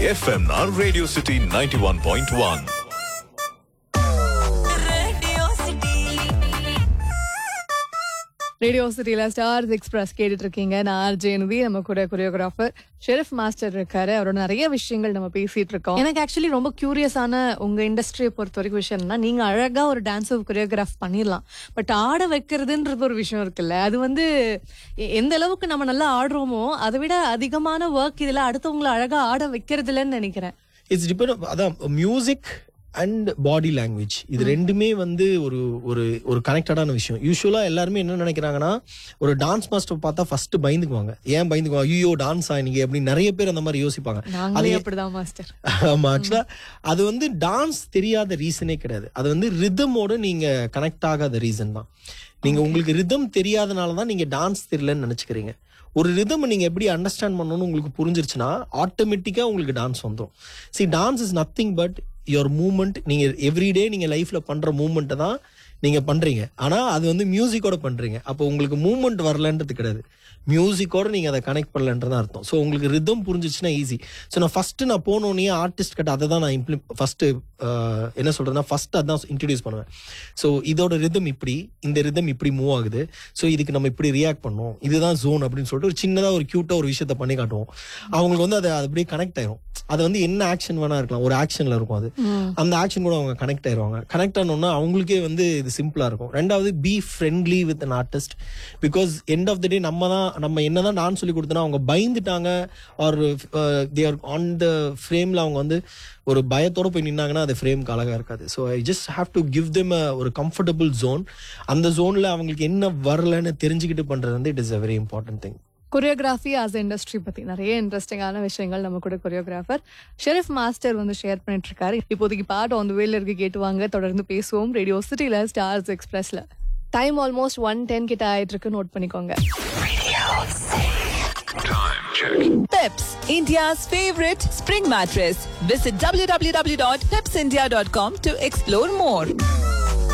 FMR Radio City 91.1. Radio சிட்டியில் stars express கேட்டுட்டு இருக்கீங்க நான் ஆர்ஜேனுதி நம்ம கூட கொரியோகிராஃபர் ஷெரீஃப் மாஸ்டர் இருக்காரு அவரோட நிறைய விஷயங்கள் நம்ம பேசிட்டு இருக்கோம் எனக்கு ஆக்சுவலி ரொம்ப கியூரியஸான உங்க இண்டஸ்ட்ரியை பொறுத்த வரைக்கும் விஷயம் என்னன்னா நீங்க அழகா ஒரு டான்ஸ் கொரியோகிராஃப் பண்ணிடலாம் பட் ஆட வைக்கிறதுன்றது ஒரு விஷயம் இருக்குல்ல அது வந்து எ- எந்த அளவுக்கு நம்ம நல்லா ஆடுறோமோ அதை விட அதிகமான ஒர்க் இதுல அடுத்தவங்களை அழகா ஆட வைக்கிறது இல்லைன்னு நினைக்கிறேன் இட்ஸ் டிபெண்ட் அதான் மியூசிக் அண்ட் பாடி லாங்குவேஜ் இது ரெண்டுமே வந்து ஒரு ஒரு ஒரு கனெக்டடான விஷயம் யூஸ்வலாக எல்லாருமே என்ன நினைக்கிறாங்கன்னா ஒரு டான்ஸ் மாஸ்டர் பார்த்தா ஃபர்ஸ்ட் பயந்துக்குவாங்க ஏன் பயந்துக்குவாங்க ஐயோ டான்ஸ் ஆனிங்க அப்படின்னு நிறைய பேர் அந்த மாதிரி யோசிப்பாங்க நாங்களே அப்படிதான் மாஸ்டர் ஆமா ஆக்சுவலா அது வந்து டான்ஸ் தெரியாத ரீசனே கிடையாது அது வந்து ரிதமோட நீங்க கனெக்ட் ஆகாத ரீசன் தான் நீங்க உங்களுக்கு ரிதம் தெரியாதனால தான் நீங்க டான்ஸ் தெரியலன்னு நினைச்சுக்கிறீங்க ஒரு ரிதம் நீங்க எப்படி அண்டர்ஸ்டாண்ட் பண்ணணும்னு உங்களுக்கு புரிஞ்சிருச்சுன்னா ஆட்டோமேட்டிக்கா உங்களுக்கு டான்ஸ் வந்துடும் see dance is nothing but your moment நீங்க எவ்ரிடே நீங்க லைஃப்ல பண்ற மூமெண்ட்டை தான் நீங்க பண்றீங்க ஆனா அது வந்து மியூசிக்கோட பண்றீங்க அப்போ உங்களுக்கு மூமெண்ட் வரலன்றது கிடையாது மியூசிக்கோட நீங்க அதை கனெக்ட் பண்ணலன்றது தான் அர்த்தம் ஸோ உங்களுக்கு ரிதம் புரிஞ்சிச்சுன்னா ஈஸி ஸோ நான் ஃபர்ஸ்ட் நான் போனோடனே ஆர்டிஸ்ட் கிட்ட அதை தான் நான் இம்ப்ளி ஃபர்ஸ்ட் என்ன சொல்றேன்னா ஃபர்ஸ்ட் அதான் இன்ட்ரடியூஸ் பண்ணுவேன் ஸோ இதோட ரிதம் இப்படி இந்த ரிதம் இப்படி மூவ் ஆகுது ஸோ இதுக்கு நம்ம இப்படி ரியாக்ட் பண்ணோம் இதுதான் ஜோன் அப்படின்னு சொல்லிட்டு ஒரு சின்னதாக ஒரு கியூட்டா ஒரு விஷயத்த பண்ணி காட்டுவோம் அவங்களுக்கு வந்து அது அப்படியே கனெக்ட் ஆயிரும் அது வந்து என்ன ஆக்ஷன் வேணா இருக்கலாம் ஒரு ஆக்ஷன்ல இருக்கும் அது அந்த ஆக்ஷன் கூட அவங்க கனெக்ட் ஆயிருவாங்க கனெக்ட் ஆனோம்னா அவங்களுக்கே வந்து இது சிம்பிளா இருக்கும் ரெண்டாவது be friendly with an artist because end of the day நம்ம தான் நம்ம என்னதான் டான்ஸ் சொல்லி கொடுத்தனா அவங்க பயந்துட்டாங்க ஆர் தேர் ஆன் த ஃப்ரேம்ல அவங்க வந்து ஒரு பயத்தோட போய் நின்னாங்கன்னா அது ஃப்ரேம்க்கு அழகா இருக்காது so I just have to give them ஒரு கம்ஃபர்டபுள் ஜோன் அந்த ஜோன்ல அவங்களுக்கு என்ன வரலன்னு தெரிஞ்சுக்கிட்டு பண்றது வந்து it is a very important thing choreography as industry பத்தி நிறைய இன்ட்ரெஸ்டிங்கான விஷயங்கள் நம்ம கூட கொரியோகிராஃபர் ஷெரீஃப் மாஸ்டர் வந்து ஷேர் பண்ணிட்டு இருக்காரு இப்போதைக்கு பாட்டு ஆன் வேல இருக்கு கேட்டுவாங்க தொடர்ந்து பேசுவோம் ரேடியோ சிட்டில ஸ்டார்ஸ் எக்ஸ்பிரஸ்ல டைம் ஆல்மோஸ்ட் ஒன் டென் கிட்ட ஆயிட்டு இருக்கு நோட் பண்ணிக்கோங்க Peps, India's favorite spring mattress. Visit www.pepsindia.com to explore more.